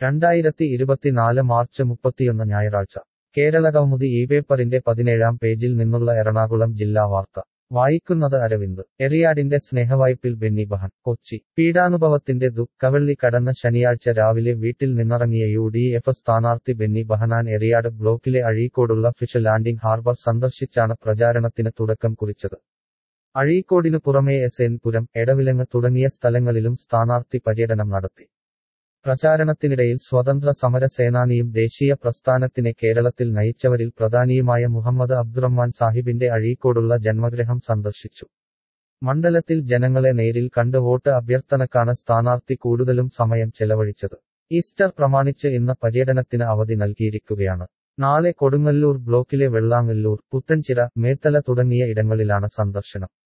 രണ്ടായിരത്തി ഇരുപത്തിനാല് മാർച്ച് മുപ്പത്തിയൊന്ന് ഞായറാഴ്ച കേരള കൗമുദി ഈ പേപ്പറിന്റെ പതിനേഴാം പേജിൽ നിന്നുള്ള എറണാകുളം ജില്ലാ വാർത്ത വായിക്കുന്നത് അരവിന്ദ് എറിയാടിന്റെ സ്നേഹവായ്പിൽ ബെന്നി ബഹൻ കൊച്ചി പീഡാനുഭവത്തിന്റെ ദുഃഖവെള്ളി കടന്ന ശനിയാഴ്ച രാവിലെ വീട്ടിൽ നിന്നിറങ്ങിയ യു ഡി എഫ് സ്ഥാനാർത്ഥി ബെന്നി ബഹനാൻ എറിയാട് ബ്ലോക്കിലെ അഴീക്കോടുള്ള ഫിഷ് ലാൻഡിംഗ് ഹാർബർ സന്ദർശിച്ചാണ് പ്രചാരണത്തിന് തുടക്കം കുറിച്ചത് അഴീക്കോടിനു പുറമെ എസ് എൻ പുരം എടവിലങ്ങ് തുടങ്ങിയ സ്ഥലങ്ങളിലും സ്ഥാനാർത്ഥി പര്യടനം നടത്തി പ്രചാരണത്തിനിടയിൽ സ്വതന്ത്ര സമര സേനാനിയും ദേശീയ പ്രസ്ഥാനത്തിനെ കേരളത്തിൽ നയിച്ചവരിൽ പ്രധാനിയുമായ മുഹമ്മദ് അബ്ദുറഹ്മാൻ സാഹിബിന്റെ അഴീക്കോടുള്ള ജന്മഗൃഹം സന്ദർശിച്ചു മണ്ഡലത്തിൽ ജനങ്ങളെ നേരിൽ കണ്ട് വോട്ട് അഭ്യർത്ഥനക്കാണ് സ്ഥാനാർത്ഥി കൂടുതലും സമയം ചെലവഴിച്ചത് ഈസ്റ്റർ പ്രമാണിച്ച് ഇന്ന് പര്യടനത്തിന് അവധി നൽകിയിരിക്കുകയാണ് നാളെ കൊടുങ്ങല്ലൂർ ബ്ലോക്കിലെ വെള്ളാങ്ങല്ലൂർ പുത്തൻചിറ മേത്തല തുടങ്ങിയ ഇടങ്ങളിലാണ് സന്ദർശനം